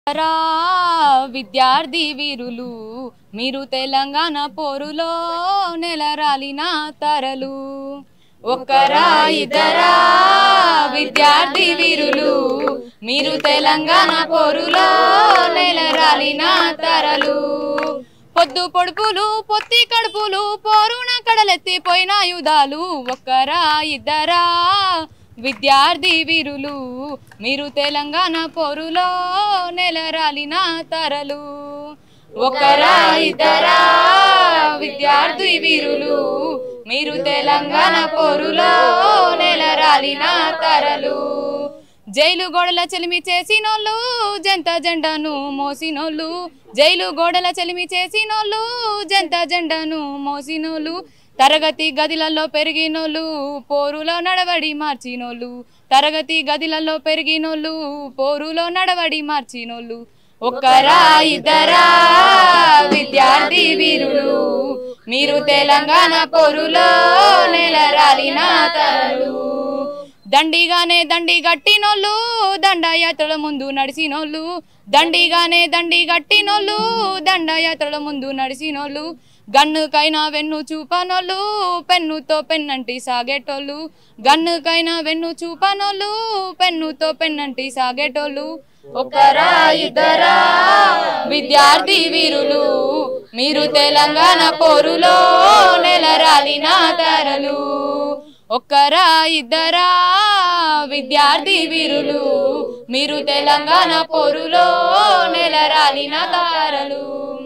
రా విద్యార్థి వీరులు మీరు తెలంగాణ పోరులో నెలరాలిన తరలు ఒక్కరా ఇద్దరా విద్యార్థి వీరులు మీరు తెలంగాణ పోరులో నెలరాలిన తరలు పొద్దు పొడుపులు పొత్తి కడుపులు పోరున కడలెత్తిపోయిన యుధాలు ఒక్కరా ఇద్దరా విద్యార్థి వీరులు మీరు తెలంగాణ పోరులో నెలరాలిన తరలు ఒకరా ఇద్దరా విద్యార్థి వీరులు మీరు తెలంగాణ పోరులో నెలరాలిన తరలు జైలు గోడల చెలిమి చేసినోళ్ళు జంత జెండాను మోసినోళ్ళు జైలు గోడల చెలిమి చేసినోళ్ళు జంత జెండాను మోసినోళ్ళు తరగతి గదిలలో పెరిగినోళ్ళు పోరులో నడవడి మార్చినోళ్ళు తరగతి గదిలలో పెరిగినోళ్ళు పోరులో నడవడి మార్చినోళ్ళు ఒక్కరా ఇద్దరా విద్యార్థి వీరులు మీరు తెలంగాణ పోరులో నెలరాలిన తరలు దండిగానే దండి గట్టినోళ్ళు దండయాత్రల ముందు నడిచినోళ్ళు దండిగానే దండి గట్టినోళ్ళు దండయాత్రల ముందు నడిచినోళ్ళు గన్నుకైనా వెన్ను చూపనోళ్ళు పెన్నుతో పెన్నంటి సాగేటోళ్ళు గన్నుకైనా వెన్ను చూపనోళ్ళు పెన్నుతో పెన్నంటి సాగేటోళ్ళు ఒకరా ఇద్దరా విద్యార్థి వీరులు మీరు తెలంగాణ పోరులో నెలరాలిన తరలు ఒక్కరా ఇద్దరా విద్యార్థి వీరులు మీరు తెలంగాణ పోరులో నెలరాలిన తారలు